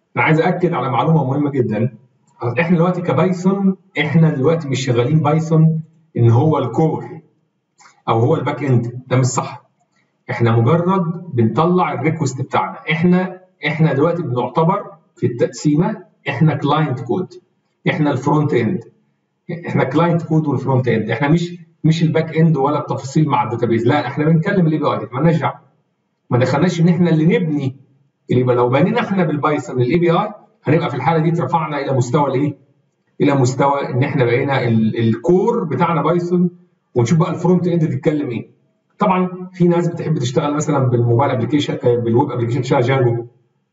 انا عايز اكد على معلومه مهمه جدا احنا دلوقتي كبايثون احنا دلوقتي مش شغالين بايثون ان هو الكور او هو الباك اند ده مش صح احنا مجرد بنطلع الريكوست بتاعنا احنا احنا دلوقتي بنعتبر في التقسيمه احنا كلاينت كود احنا الفرونت اند احنا كلاينت كود والفرونت اند احنا مش مش الباك اند ولا التفاصيل مع الداتابيز لا احنا بنتكلم الاي بي اي مالناش دعوه ما دخلناش ان احنا اللي نبني يبقى لو بنينا احنا بالبايثون الاي بي اي هنبقى في الحاله دي اترفعنا الى مستوى الايه؟ الى مستوى ان احنا بقينا الكور بتاعنا بايثون ونشوف بقى الفرونت اند بتتكلم ايه. طبعا في ناس بتحب تشتغل مثلا بالموبايل ابلكيشن بالويب ابلكيشن تشتغل جانجو.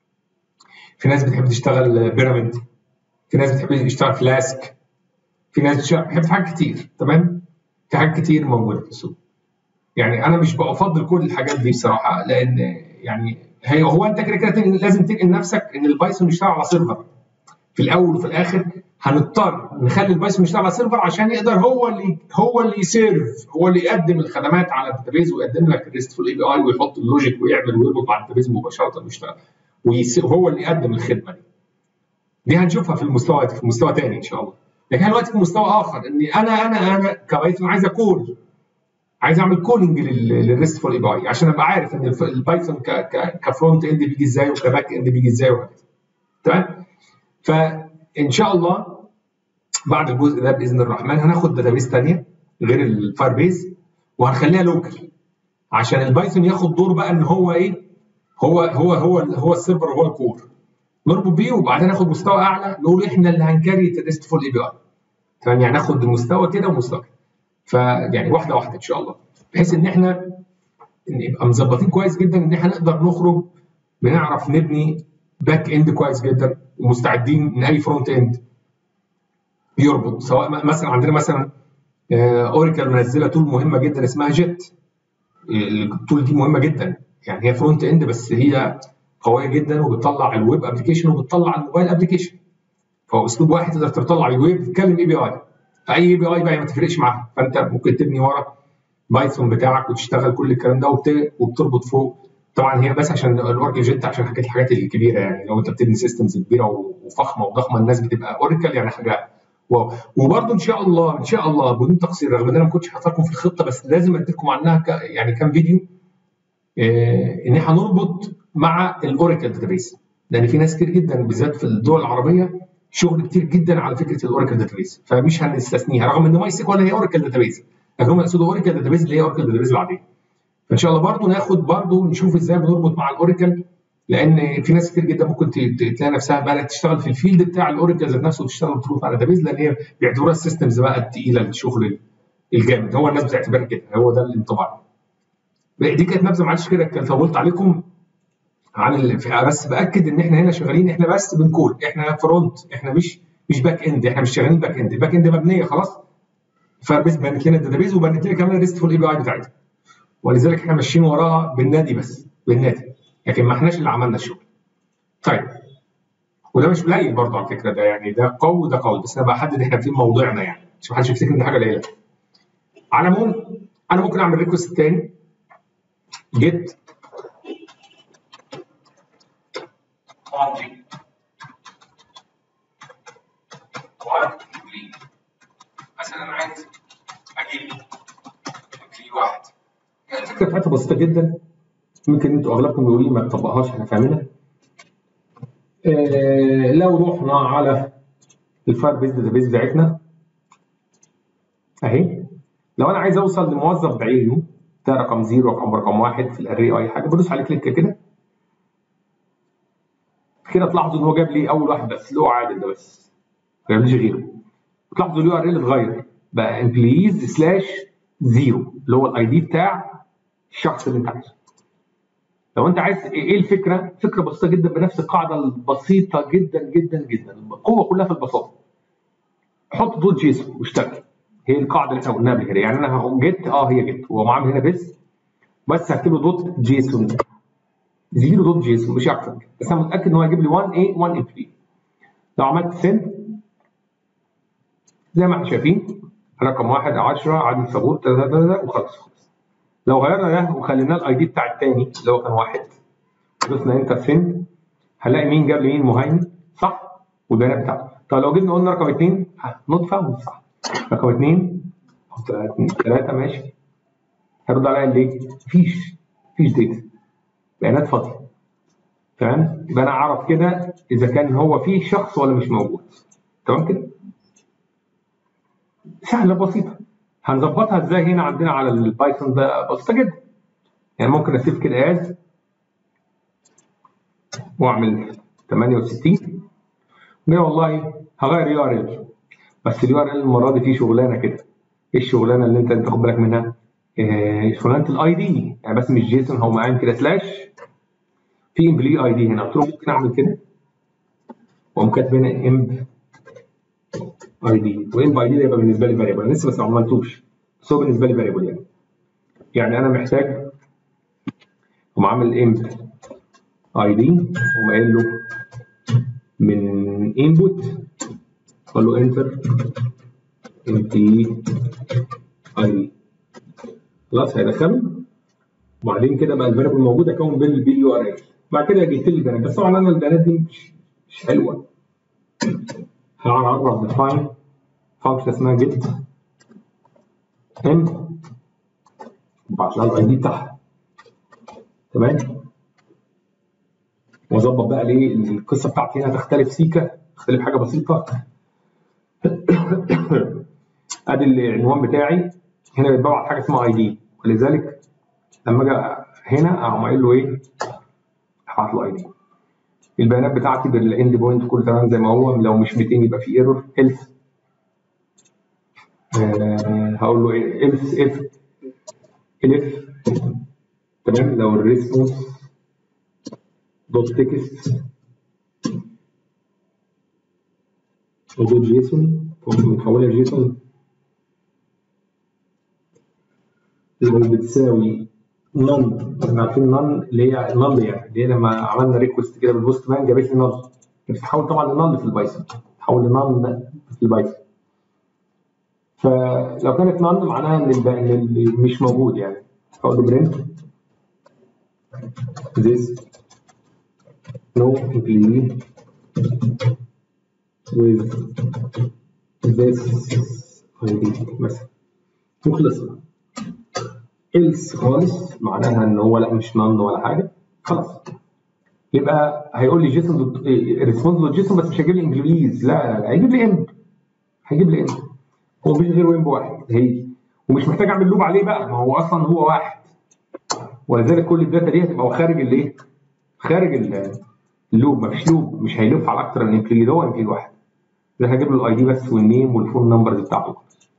في ناس بتحب تشتغل بيراميد. في ناس بتحب تشتغل فلاسك. في ناس بتحب حاجات كتير تمام؟ في حاجات كتير موجوده في السوق. يعني انا مش بفضل كل الحاجات دي بصراحه لان يعني هي هو انت كده كده لازم تنقل نفسك ان البايثون يشتغل على سيرفر في الاول وفي الاخر هنضطر نخلي البايثون يشتغل على سيرفر عشان يقدر هو اللي هو اللي يسيرف هو اللي يقدم الخدمات على الداتابيز ويقدم لك الريستفول اي بي اي ويحط اللوجيك ويعمل ويربط مع الداتابيز مباشره ويشتغل وهو اللي يقدم الخدمه دي. دي هنشوفها في المستوى في مستوى ثاني ان شاء الله. لكن دلوقتي في مستوى اخر اني انا انا انا كبايثون عايز اكول عايز اعمل كولينج للريستفول اي بي اي عشان ابقى عارف ان البايثون كفرونت اند بيجي ازاي وكباك اند بيجي ازاي وهكذا تمام فان شاء الله بعد الجزء ده باذن الرحمن هناخد داتابيز ثانيه غير الفاير بيز وهنخليها لوكال عشان البايثون ياخد دور بقى ان هو ايه هو هو هو هو السيرفر وهو الكور نربط بيه وبعدين ناخد مستوى اعلى نقول احنا اللي هنكريت الريستفول اي بي اي تمام يعني ناخد مستوى كده ومستوى كده فيعني واحده واحده ان شاء الله بحيث ان احنا نبقى مظبطين كويس جدا ان احنا نقدر نخرج بنعرف نبني باك اند كويس جدا ومستعدين ان اي فرونت اند يربط سواء مثلا عندنا مثلا اوريكل منزله تول مهمه جدا اسمها جيت التول دي مهمه جدا يعني هي فرونت اند بس هي قويه جدا وبتطلع الويب ابلكيشن وبتطلع الموبايل ابلكيشن فهو اسلوب واحد تقدر تطلع الويب تتكلم اي بي اي اي اي بي اي بقى ما تفرقش معاها فانت ممكن تبني ورا بايثون بتاعك وتشتغل كل الكلام ده وبتربط فوق طبعا هي بس عشان الاوركل جيت عشان حكايه الحاجات الكبيره يعني لو انت بتبني سيستمز كبيره وفخمه وضخمه الناس بتبقى اوركل يعني حاجه واو وبرده ان شاء الله ان شاء الله بدون تقصير رغم ان انا ما كنتش حاطط لكم في الخطه بس لازم اديلكم عنها ك يعني كام فيديو إيه ان احنا هنربط مع الاوركل داتابيس لان في ناس كتير جدا بالذات في الدول العربيه شغل كتير جدا على فكره الاوراكل داتابيز فمش هنستثنيها رغم ان ماي سيكوال هي اوراكل داتابيز لكن هم يقصدوا اوراكل داتابيز اللي هي اوراكل داتابيز العاديه فان شاء الله برضو ناخد برضو نشوف ازاي بنربط مع الاوراكل لان في ناس كتير جدا ممكن تلاقي نفسها بقى تشتغل في الفيلد بتاع الاوراكل ذات نفسه وتشتغل بتربط مع الداتابيز لان هي بيعتبروها السيستمز بقى الثقيله الشغل الجامد هو الناس بتعتبرها كده هو ده الانطباع دي كانت نبذه معلش كده كان طولت عليكم عن ال... بس باكد ان احنا هنا شغالين احنا بس بنكود احنا فرونت احنا مش مش باك اند احنا مش شغالين باك اند الباك اند مبنيه خلاص فبس بنت لنا الداتابيز وبنت لنا كمان الريستفول اي بي اي بتاعتها ولذلك احنا ماشيين وراها بالنادي بس بالنادي لكن ما احناش اللي عملنا الشغل طيب وده مش قليل برضه على فكره ده يعني ده قوي وده قوي بس انا بحدد احنا فين موضوعنا يعني عشان ما حدش يفتكر ان دي حاجه قليله على العموم انا ممكن اعمل ريكوست تاني جيت object وكلي مثلا انا عايز اجيب كلي واحد الفكره بتاعتها بسيطه جدا يمكن انتوا اغلبكم يقولوا لي ما تطبقهاش احنا فاهمينها آه لو رحنا على الفاير بيز داتابيز بتاعتنا اهي لو انا عايز اوصل لموظف بعينه ده رقم زيرو رقم رقم واحد في الاري او اي حاجه بدوس عليه كليك كده كده تلاحظوا ان هو جاب لي اول واحد بس اللي هو عادل ده بس ما جابليش غيره تلاحظوا اليو ار ال اتغير بقى امبليز سلاش زيرو اللي هو الاي دي بتاع الشخص اللي انت عايزه لو انت عايز ايه الفكره؟ فكره بسيطه جدا بنفس القاعده البسيطه جدا جدا جدا القوه كلها في البساطه حط دوت جيسون واشتغل هي القاعده اللي احنا قلناها قبل كده يعني انا جيت اه هي جيت هو معامل هنا بس بس هكتب له دوت جيسون زيرو دوت جيسون مش اكتر بس انا متاكد ان هو هيجيب لي 1 ايه 1 امبلي لو عملت سند زي ما احنا شايفين رقم واحد 10 عدد ثبوت وخلص خلص لو غيرنا ده وخليناه الاي دي بتاع الثاني اللي هو كان واحد دوسنا انتر سند هنلاقي مين جاب لي مين مهيمن صح والبيانات بتاعته طب لو جبنا قلنا رقم اثنين نطفى صح رقم اثنين ثلاثه ماشي هيرد عليا ليه؟ مفيش مفيش داتا بيانات فاضيه تمام يبقى انا اعرف كده اذا كان هو فيه شخص ولا مش موجود تمام كده سهله بسيطه هنظبطها ازاي هنا عندنا على البايثون ده بسيطه جدا يعني ممكن اسيب كده از واعمل 68 وهنا والله هغير يو ار ال بس اليو ار ال المره دي فيه شغلانه كده ايه الشغلانه اللي انت تاخد بالك منها؟ إيه شغلانه الاي دي يعني بس مش جيسون هو معايا كده سلاش في امبلي اي دي هنا قلت له ممكن اعمل كده واقوم كاتب هنا امب اي دي وامب اي دي ده يبقى بالنسبه لي فاريبل انا لسه بس ما عملتوش بس هو بالنسبه لي فاريبل يعني يعني انا محتاج اقوم عامل امب اي دي واقوم قايل له من انبوت اقول له انتر امبي اي دي خلاص هيدخله وبعدين كده بقى الفاريبل موجود اكون باليو ار ال بعد كده جبت لي البيانات بس طبعا انا البيانات دي مش مش حلوه هعرف ديفاين فانكشن اسمها جيت ام وبعت لها الاي دي بتاعها تمام واظبط بقى ليه القصه بتاعتي هنا تختلف سيكه تختلف حاجه بسيطه ادي العنوان بتاعي هنا بيتبعت حاجه اسمها اي دي ولذلك لما اجي هنا اقوم قايل له ايه؟ هبعت له اي دي البيانات بتاعتي بالاند بوينت كله تمام زي ما هو لو مش 200 يبقى في ايرور else آه هقول له ايه else if if تمام لو الريسبونس دوت تكست او دوت جيسون ممكن نحولها لجيسون لو بتساوي نون احنا عارفين نون اللي هي نل يعني اللي هي لما عملنا ريكوست كده بالبوست مان جابت لي نل بتتحول طبعا لنل في البايثون تتحول لنل في البايثون فلو كانت نل معناها ان اللي مش موجود يعني هقول له برنت this no employee with this ID مثلا وخلصنا else خالص معناها ان هو لا مش نون ولا حاجه خلاص يبقى هيقول لي جيسون ريسبونس دوت جيسون بس مش هيجيب لي امبلويز لا لا هيجيب لي امب هيجيب لي امب هو مفيش غير امب واحد هيجي ومش محتاج اعمل لوب عليه بقى ما هو اصلا هو واحد ولذلك كل الداتا دي هتبقى خارج الايه؟ خارج اللوب مفيش لوب مش هيلف على اكتر من امبلوي ده هو امبلوي واحد ده هجيب له الاي دي بس والنيم والفون نمبرز بتاعته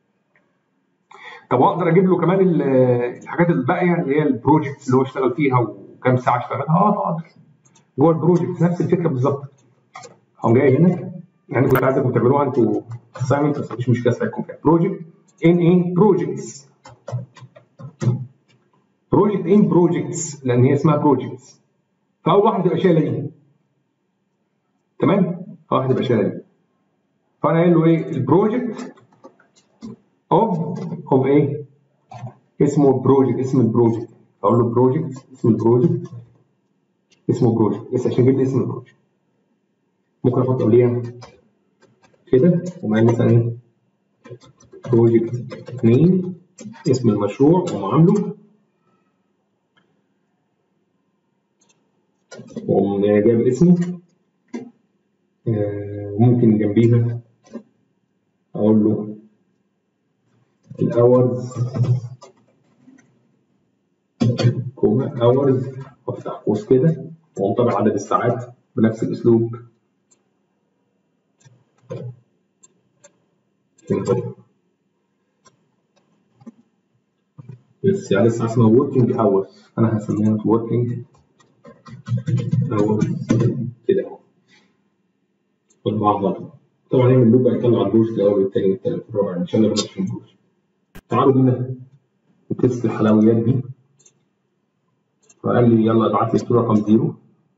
طب اقدر اجيب له كمان الحاجات الباقيه اللي هي البروجكت اللي هو اشتغل فيها وكام ساعه اشتغلها اه اقدر جوه البروجكت نفس الفكره بالظبط هقوم جاي هنا يعني كنت عايزكم تعملوها انتوا اسايمنت بس مش مشكله اساعدكم فيها بروجكت ان ايه بروجكتس بروجكت ان بروجكتس لان هي اسمها بروجكتس فاول واحده تبقى شايله دي تمام؟ اول واحده تبقى شايله دي فانا قايل له ايه البروجكت اوف اوف ايه؟ اسمه بروجكت اسم البروجكت اقول له بروجكت اسم البروجكت اسمه بروجكت بس عشان اجيب لي اسم البروجكت ممكن احط قبليها كده ومعايا مثلا ايه؟ بروجكت نيم اسم المشروع ومعامله وأقوم جايب اسمه وممكن جنبيها أقول له الأورز كوما أورز وأفتح قوس كده وأنطبع عدد الساعات بنفس الأسلوب بس يعني لسه اسمها working hours أنا هسميها working hours كده أهو والبعض طبعا نعمل لوب هيطلع البروج الاول والثاني والثالث والرابع ان شاء الله بنفس البروج تعالوا بينا نتست الحلويات دي فقال لي يلا ابعت لي رقم زيرو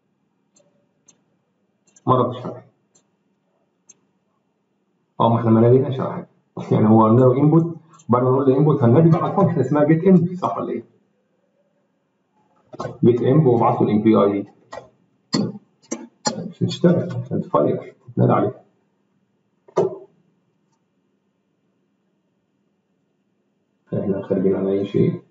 ما ردش عليا اه ما احنا ما ناديناش على حاجه يعني هو قلنا له انبوت بعد ما نقول له انبوت هننادي بقى على فانكشن اسمها جيت امب صح ولا ايه؟ جيت امب وابعت له الام بي اي دي عشان تشتغل عشان تفاير تتنادى عليها احنا خارجين عن اي شيء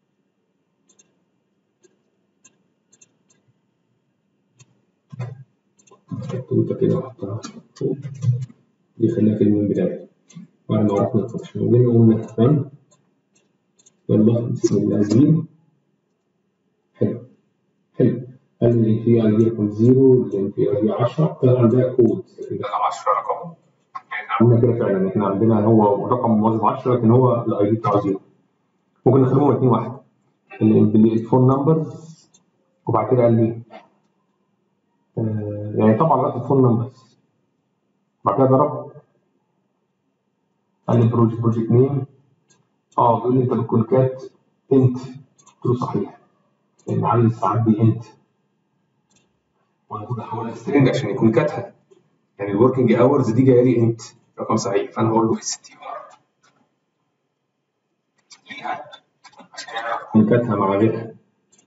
توته كده واحطها فوق دي خليها في المين بتاعي بعد ما عرفنا الفانكشن وجينا قلنا تمام يلا بسم الله زين حلو حلو قال لي في اي دي رقم زيرو اللي في اي دي 10 طلع ده كود ده 10 رقم عملنا كده فعلا احنا عندنا هو رقم موظف 10 لكن هو الاي دي بتاعه زيرو ممكن نخليهم الاثنين واحد الفون نمبرز وبعد كده قال لي آه يعني طبعا دلوقتي الفون نمبرز بعد كده ضرب قال لي بروجكت بروجكت نيم اه بيقول لي انت بتكون كات انت قلت له صحيح لان علي ساعات دي انت وانا كنت هحولها سترينج عشان يكون كاتها يعني الوركينج اورز دي جايه لي انت رقم صحيح فانا هقول له اس تي ار ليها عشان انا كاتها مع غيرها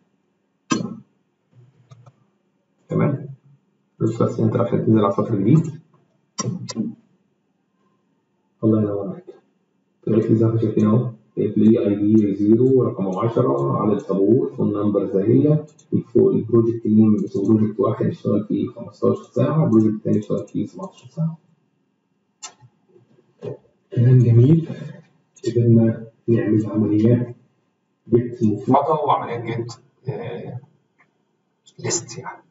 تمام بس بس انت عشان تنزل على سطر جديد الله ينور عليك طلعت لي زي ما شايفين اهو لي اي دي 0 رقم 10 على الطابور فون نمبر زي هي فوق البروجكت نيم اسمه بروجكت واحد اشتغل فيه 15 ساعه البروجكت الثاني اشتغل فيه 17 ساعه كلام جميل قدرنا نعمل عمليات جت مفرطه وعمليات جت ليست يعني